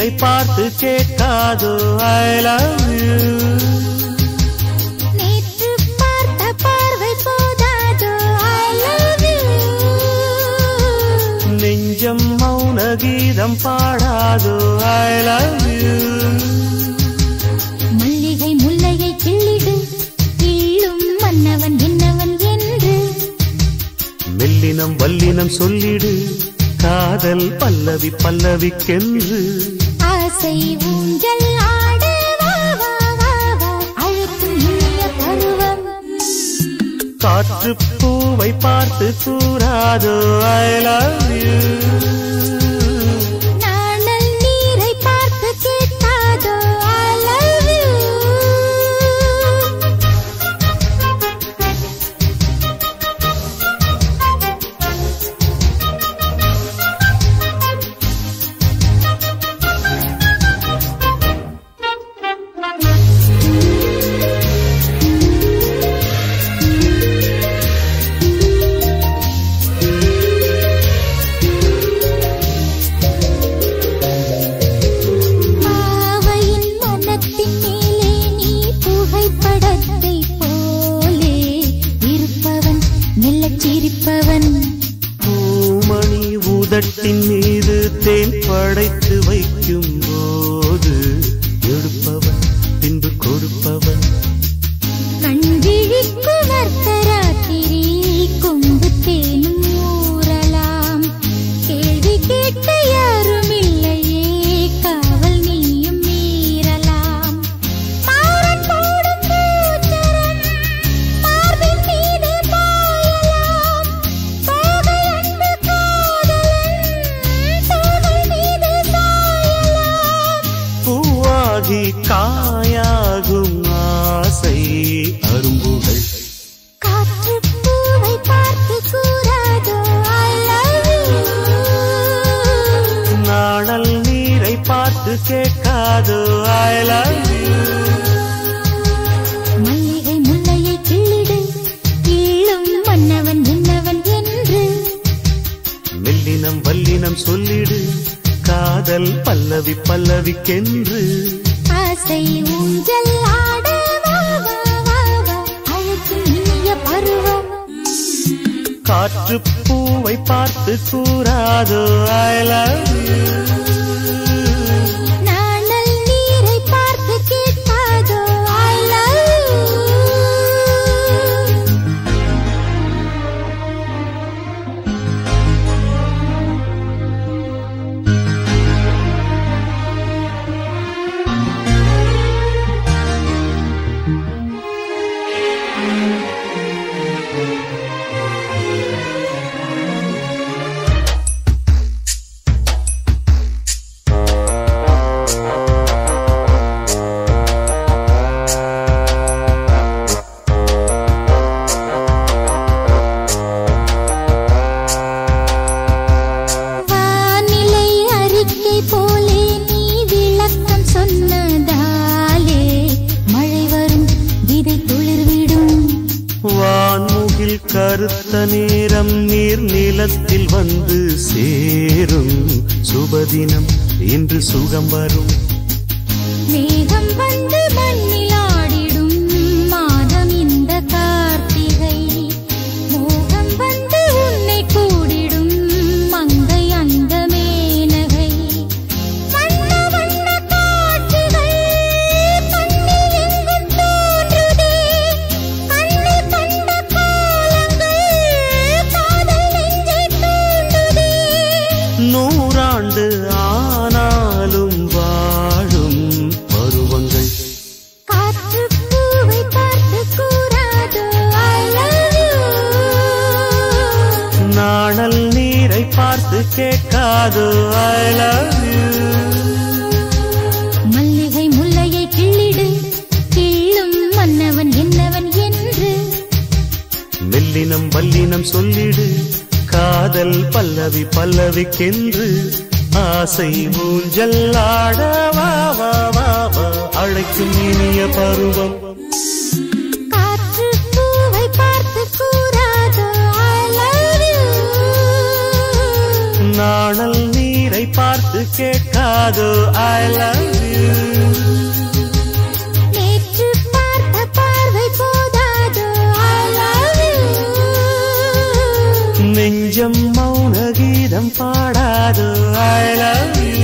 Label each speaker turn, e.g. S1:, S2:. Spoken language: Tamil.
S1: நீரை பார்த்து கேட்காதோ ஐ லவ் யூ
S2: நேற்று பார்த்த பார்வை போதாதோ I love you.
S1: நெஞ்சம் மௌன கீதம் பாடாதோ ஐ லவ் யூ
S2: மல்லிகை முல்லையை கிள்ளிடு கிள்ளும் மன்னவன் என்னவன் என்று
S1: மெல்லினம் வல்லினம் சொல்லிடு காதல் பல்லவி பல்லவிக்கென்று
S2: ஆசை ஊஞ்சல் ஆட வா, வா, வா, வா. அழுத்தும் இனிய பருவம்
S1: காற்று பூவை பார்த்து கூறாதோ ஐ லவ் யூ
S2: நாணல் நீரை பார்த்து கேட்காதோ I love you. பாவையின் மனத்தின் மேலே நீ புகைப்படத்தை போலே இருப்பவன் மெல்லச் சிரிப்பவன்
S1: பூமணி உதட்டின் மீது தேன் படைத்து வைக்கும் போது எடுப்பவன் பின்பு கொடுப்பவன்
S2: கண்விழிக்கு வர்த்தராத்திரி கொம்பு தேனும் ஊறலாம் கேள்வி கேட்க யாரும் இல்லையே காவல் நீயும் மீறலாம் மாறன் போடும் கூச்சரம் மார்பின் மீது பாயலாம் போகை அன்பு காதலன் தோகை மீது சாயலாம்
S1: பூவாகி காயாகும் ஆசை அரும்புகள்
S2: காற்று பூவை பார்த்து கூறாதோ I love you.
S1: நாணல் நீரை பார்த்து கேட்காதோ ஐ லவ் யூ
S2: மல்லிகை முல்லையை கிள்ளிடு கிள்ளும் மன்னவன் என்னவன் என்று
S1: மெல்லினம் வல்லினம் சொல்லிடு காதல் பல்லவி பல்லவிக்கென்று
S2: ஆசை ஊஞ்சல் ஆட வா, வா, வா, வா. அழைக்கும் இனிய பருவம்
S1: காற்று பூவை பார்த்து கூறாதோ ஐ லவ் யூ
S2: நாணல் நீரை பார்த்து கேட்காதோ I love you. வானிலை அறிக்கை போலே நீ விளக்கம் சொன்னதாலே மழை வரும் விதை துளிர்விடும்
S1: வான்முகில் கருத்த நேரம் நீர் நிலத்தில் வந்து சேரும் சுபதினம் இன்று சுகம் வரும்
S2: மேகம் வந்து மண்ணில் ஆடிடும் மாதம் இந்த கார்த்திகை மோகம் வந்து உன்னை கூடிடும் மங்கை அந்த மேனகை வண்ண வண்ண காட்சிகள் கண்ணில் எங்கும் தோன்றுதே கண்ணில் கண்ட காலங்கள் காதல் நெஞ்சை தூண்டுதே
S1: நூறாண்டு ஆனாலும் வாழும் பருவங்கள்
S2: காற்று பூவை பார்த்து கூறாதோ I love you.
S1: நாணல் நீரை பார்த்து கேட்காதோ ஐ லவ் யூ
S2: மல்லிகை முல்லையை கிள்ளிடு கிள்ளும் மன்னவன் என்னவன் என்று
S1: மெல்லினம் வல்லினம் சொல்லிடு காதல் பல்லவி பல்லவிக்கென்று ஆசை ஊஞ்சல் ஆட வா வா வா வா அழைக்கும் இனிய பருவம்
S2: காற்று பூவை பார்த்து கூறாதோ I love you.
S1: நாணல் நீரை பார்த்து பார்த்து கேட்காதோ ஐ லவ் யூ
S2: நேற்று பார்த்த பார்வை போதாதோ I love you.
S1: நெஞ்சம் மௌன கீதம் பாடாதோ ஐ லவ் யூ